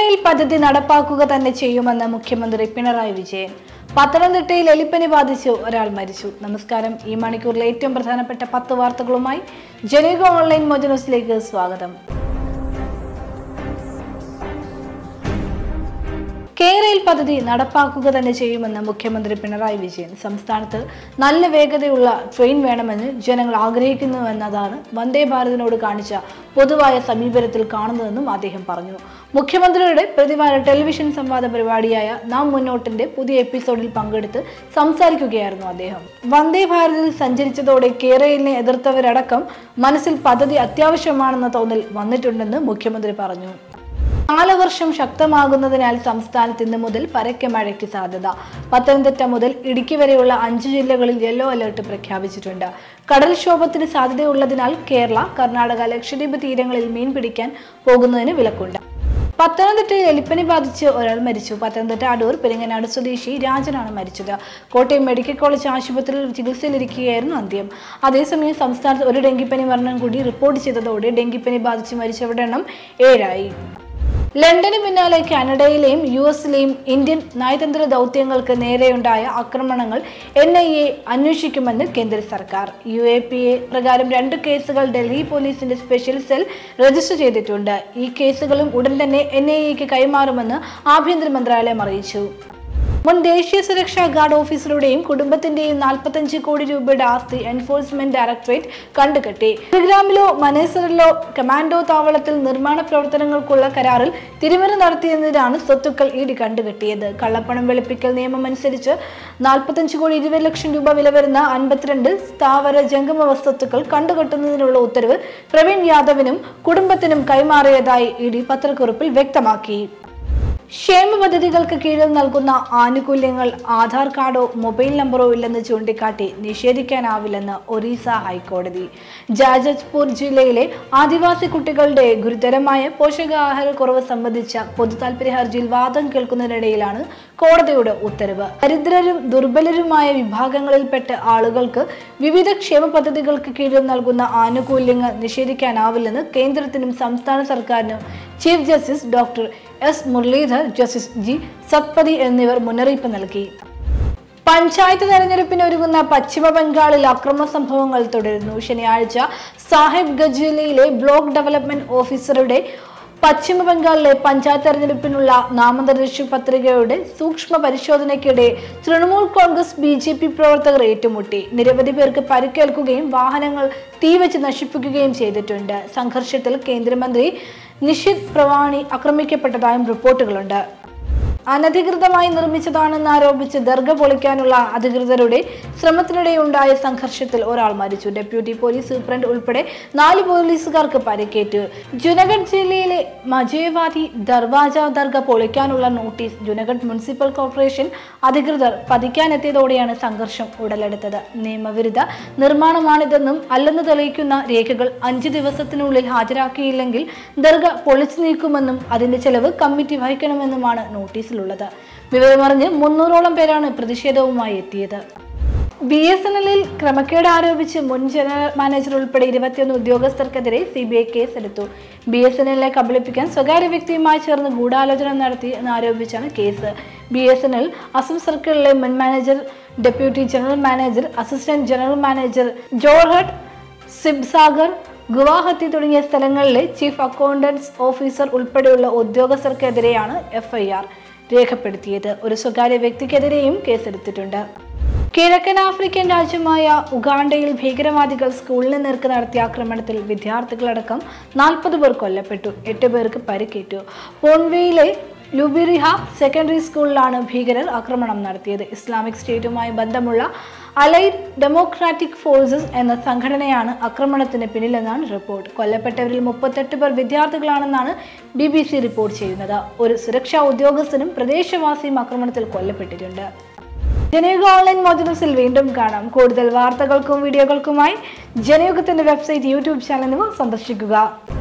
കേരയിൽ പദ്ധതി നടപ്പാക്കുക തന്നെ ചെയ്യുമെന്ന് മുഖ്യമന്ത്രി പിണറായി വിജയൻ പത്തനംതിട്ടയിൽ എലിപ്പനി ബാധിച്ചു ഒരാൾ മരിച്ചു നമസ്കാരം ഈ മണിക്കൂറിലെ ഏറ്റവും പ്രധാനപ്പെട്ട പത്ത് വാർത്തകളുമായി ജനക ഓൺലൈൻ മോജനോസിലേക്ക് സ്വാഗതം കേരയിൽ പദ്ധതി നടപ്പാക്കുക തന്നെ ചെയ്യുമെന്ന് മുഖ്യമന്ത്രി പിണറായി വിജയൻ സംസ്ഥാനത്ത് നല്ല വേഗതയുള്ള ട്രെയിൻ വേണമെന്ന് ജനങ്ങൾ ആഗ്രഹിക്കുന്നുവെന്നതാണ് വന്ദേ ഭാരതിനോട് കാണിച്ച പൊതുവായ സമീപനത്തിൽ കാണുന്നതെന്നും അദ്ദേഹം പറഞ്ഞു മുഖ്യമന്ത്രിയുടെ പ്രതിവാര ടെലിവിഷൻ സംവാദ പരിപാടിയായ നാം മുന്നോട്ടിന്റെ പുതിയ എപ്പിസോഡിൽ പങ്കെടുത്ത് സംസാരിക്കുകയായിരുന്നു അദ്ദേഹം വന്ദേ ഭാരതിൽ സഞ്ചരിച്ചതോടെ കേരളിനെ എതിർത്തവരടക്കം മനസ്സിൽ പദ്ധതി അത്യാവശ്യമാണെന്ന തോന്നൽ വന്നിട്ടുണ്ടെന്ന് മുഖ്യമന്ത്രി പറഞ്ഞു കാലവർഷം ശക്തമാകുന്നതിനാൽ സംസ്ഥാനത്ത് ഇന്ന് മുതൽ പരക്കെ മഴയ്ക്ക് സാധ്യത പത്തനംതിട്ട മുതൽ ഇടുക്കി വരെയുള്ള അഞ്ച് ജില്ലകളിൽ യെല്ലോ അലർട്ട് പ്രഖ്യാപിച്ചിട്ടുണ്ട് കടൽക്ഷോഭത്തിന് സാധ്യതയുള്ളതിനാൽ കേരള കർണാടക ലക്ഷദ്വീപ് തീരങ്ങളിൽ മീൻ പിടിക്കാൻ പോകുന്നതിന് വിലക്കുണ്ട് പത്തനംതിട്ടയിൽ എലിപ്പനി ബാധിച്ച് ഒരാൾ മരിച്ചു പത്തനംതിട്ട അടൂർ പെരിങ്ങനാട് സ്വദേശി രാജനാണ് മരിച്ചത് കോട്ടയം മെഡിക്കൽ കോളേജ് ആശുപത്രിയിൽ ചികിത്സയിലിരിക്കുകയായിരുന്നു അന്ത്യം അതേസമയം സംസ്ഥാനത്ത് ഒരു ഡെങ്കിപ്പനി മരണം കൂടി റിപ്പോർട്ട് ചെയ്തതോടെ ഡെങ്കിപ്പനി ബാധിച്ച് മരിച്ചവരുടെ എണ്ണം ഏഴായി ലണ്ടന് പിന്നാലെ കാനഡയിലെയും യു എസിലെയും ഇന്ത്യൻ നയതന്ത്ര ദൗത്യങ്ങൾക്ക് നേരെയുണ്ടായ ആക്രമണങ്ങൾ എൻ ഐ എ അന്വേഷിക്കുമെന്ന് കേന്ദ്ര സർക്കാർ യു എ പി എ പ്രകാരം രണ്ട് കേസുകൾ ഡൽഹി പോലീസിന്റെ സ്പെഷ്യൽ സെൽ രജിസ്റ്റർ ചെയ്തിട്ടുണ്ട് ഈ കേസുകളും ഉടൻ തന്നെ എൻ ഐ എക്ക് കൈമാറുമെന്ന് ആഭ്യന്തര മന്ത്രാലയം അറിയിച്ചു മുൻ ദേശീയ സുരക്ഷാ ഗാർഡ് ഓഫീസറുടെയും കുടുംബത്തിന്റെയും നാൽപ്പത്തഞ്ച് കോടി രൂപയുടെ ആസ്തി എൻഫോഴ്സ്മെന്റ് ഡയറക്ടറേറ്റ് കണ്ടുകെട്ടി ഗുരുഗ്രാമിലോ മനേസറിലോ കമാൻഡോ താവളത്തിൽ നിർമ്മാണ പ്രവർത്തനങ്ങൾക്കുള്ള കരാറിൽ തിരിമറി നടത്തിയതിനാണ് സ്വത്തുക്കൾ ഇഡി കണ്ടുകെട്ടിയത് കള്ളപ്പണം വെളുപ്പിക്കൽ നിയമം അനുസരിച്ച് നാൽപ്പത്തഞ്ച് കോടി ഇരുപത് ലക്ഷം രൂപ വില വരുന്ന അൻപത്തിരണ്ട് സ്ഥാവര ജംഗമ വസ്തുക്കൾ കണ്ടുകെട്ടുന്നതിനുള്ള ഉത്തരവ് പ്രവീൺ യാദവിനും കുടുംബത്തിനും കൈമാറിയതായി ഇഡി പത്രക്കുറിപ്പിൽ വ്യക്തമാക്കി ക്ഷേമ പദ്ധതികൾക്ക് കീഴിൽ നൽകുന്ന ആനുകൂല്യങ്ങൾ ആധാർ കാർഡോ മൊബൈൽ നമ്പറോ ഇല്ലെന്ന് ചൂണ്ടിക്കാട്ടി നിഷേധിക്കാനാവില്ലെന്ന് ഒറീസ ഹൈക്കോടതി ജാജജ്പൂർ ജില്ലയിലെ ആദിവാസി കുട്ടികളുടെ ഗുരുതരമായ പോഷകാഹാരക്കുറവ് സംബന്ധിച്ച പൊതുതാൽപര്യ ഹർജിയിൽ വാദം കേൾക്കുന്നതിനിടയിലാണ് കോടതിയുടെ ഉത്തരവ് ദരിദ്രരും ദുർബലരുമായ വിഭാഗങ്ങളിൽപ്പെട്ട ആളുകൾക്ക് വിവിധ ക്ഷേമ പദ്ധതികൾക്ക് കീഴിൽ നൽകുന്ന ആനുകൂല്യങ്ങൾ നിഷേധിക്കാനാവില്ലെന്ന് കേന്ദ്രത്തിനും സംസ്ഥാന സർക്കാരിനും chief justice doctor S Muralidhar justice G Satpathy എന്നിവർ മുന്നറിയിപ്പ് നൽകി പഞ്ചായത്ത് തെരഞ്ഞെടുപ്പിന് ഒരുങ്ങുന്ന പശ്ചിമ ബംഗാളിൽ അക്രമ സംഭവങ്ങൾ തുടരുന്നു ശനിയാഴ്ച സാഹിബ് ഗജിലയിലെ ബ്ലോക്ക് ഡെവലപ്മെന്റ് ഓഫീസറുടെ പശ്ചിമ ബംഗാളിലെ പഞ്ചായത്ത് തെരഞ്ഞെടുപ്പിനുള്ള നാമനിർദ്ദേശ പത്രികയുടെ സൂക്ഷ്മ പരിശോധനയ്ക്കിടെ Trinamool Congress B J P പ്രവർത്തകർ ഏറ്റുമുട്ടി നിരവധി പേർക്ക് പരിക്കേൽക്കുകയും വാഹനങ്ങൾ തീവച്ച് നശിപ്പിക്കുകയും ചെയ്തിട്ടുണ്ട് സംഘർഷത്തിൽ കേന്ദ്രമന്ത്രി നിഷിത് പ്രവാണി ആക്രമിക്കപ്പെട്ടതായും റിപ്പോർട്ടുകളുണ്ട് അനധികൃതമായി നിർമ്മിച്ചതാണെന്ന് ആരോപിച്ച് ദർഗ പൊളിക്കാനുള്ള അധികൃതരുടെ ശ്രമത്തിനിടെ ഉണ്ടായ സംഘർഷത്തിൽ ഒരാൾ മരിച്ചു ഡെപ്യൂട്ടി പോലീസ് സൂപ്രണ്ട് ഉൾപ്പെടെ നാല് പോലീസുകാർക്ക് പരിക്കേറ്റു ജുനഗഡ് ജില്ലയിലെ മജയവാദി ദർവാജ ദർഗ പൊളിക്കാനുള്ള നോട്ടീസ് ജുനഗഡ് മുനിസിപ്പൽ കോർപ്പറേഷൻ അധികൃതർ പതിക്കാനെത്തിയതോടെയാണ് സംഘർഷം ഉടലെടുത്തത് നിയമവിരുദ്ധ നിർമ്മാണമാണിതെന്നും അല്ലെന്ന് തെളിയിക്കുന്ന രേഖകൾ അഞ്ച് ദിവസത്തിനുള്ളിൽ ഹാജരാക്കിയില്ലെങ്കിൽ ദർഗ പൊളിച്ചു നീക്കുമെന്നും അതിന്റെ ചെലവ് കമ്മിറ്റി വഹിക്കണമെന്നുമാണ് നോട്ടീസിലുള്ളത് വിവരമറിഞ്ഞ് മുന്നൂറോളം പേരാണ് പ്രതിഷേധവുമായി എത്തിയത് ബി എസ് എൻ എല്ലിൽ ക്രമക്കേട് ആരോപിച്ച് മുൻ ജനറൽ മാനേജർ ഉൾപ്പെടെ ഇരുപത്തിയൊന്ന് ഉദ്യോഗസ്ഥർക്കെതിരെ സി ബി ഐ കേസെടുത്തു ബി എസ് എൻ എല്ലിനെ കബളിപ്പിക്കാൻ സ്വകാര്യ വ്യക്തിയുമായി ചേർന്ന് ഗൂഢാലോചന നടത്തി എന്നാരോപിച്ചാണ് case B S N L Assam സർക്കിളിലെ മുൻ manager deputy general manager assistant general manager Jorhat Sibsagar Guwahati തുടങ്ങിയ സ്ഥലങ്ങളിലെ ചീഫ് അക്കൗണ്ടൻസ് ഓഫീസർ ഉൾപ്പെടെയുള്ള ഉദ്യോഗസ്ഥർക്കെതിരെയാണ് എഫ്ഐആർ രേഖപ്പെടുത്തിയത് ഒരു സ്വകാര്യ വ്യക്തിക്കെതിരെയും കേസെടുത്തിട്ടുണ്ട് കിഴക്കൻ ആഫ്രിക്കൻ രാജ്യമായ ഉഗാണ്ടയിൽ ഭീകരവാദികൾ സ്കൂളിന് നേർക്ക് നടത്തിയ ആക്രമണത്തിൽ വിദ്യാർത്ഥികളടക്കം നാൽപ്പത് പേർ കൊല്ലപ്പെട്ടു എട്ട് പേർക്ക് പരിക്കേറ്റു പോൺവേയിലെ ലുബിറിഹ സെക്കൻഡറി സ്കൂളിലാണ് ഭീകരർ ആക്രമണം നടത്തിയത് ഇസ്ലാമിക് സ്റ്റേറ്റുമായി ബന്ധമുള്ള അലൈഡ് ഡെമോക്രാറ്റിക് ഫോഴ്സസ് എന്ന സംഘടനയാണ് ആക്രമണത്തിന് പിന്നിലെന്നാണ് റിപ്പോർട്ട് കൊല്ലപ്പെട്ടവരിൽ മുപ്പത്തെട്ട് പേർ വിദ്യാർത്ഥികളാണെന്നാണ് ബി ബി സി റിപ്പോർട്ട് ചെയ്യുന്നത് ഒരു സുരക്ഷാ ഉദ്യോഗസ്ഥനും പ്രദേശവാസിയും ആക്രമണത്തിൽ കൊല്ലപ്പെട്ടിട്ടുണ്ട് ജനയുഗ ഓൺലൈൻ മോജനസിൽ വീണ്ടും കാണാം കൂടുതൽ വാർത്തകൾക്കും വീഡിയോകൾക്കുമായി ജനയുഗത്തിന്റെ വെബ്സൈറ്റ് യൂട്യൂബ് ചാനൽ എന്നിവ സന്ദർശിക്കുക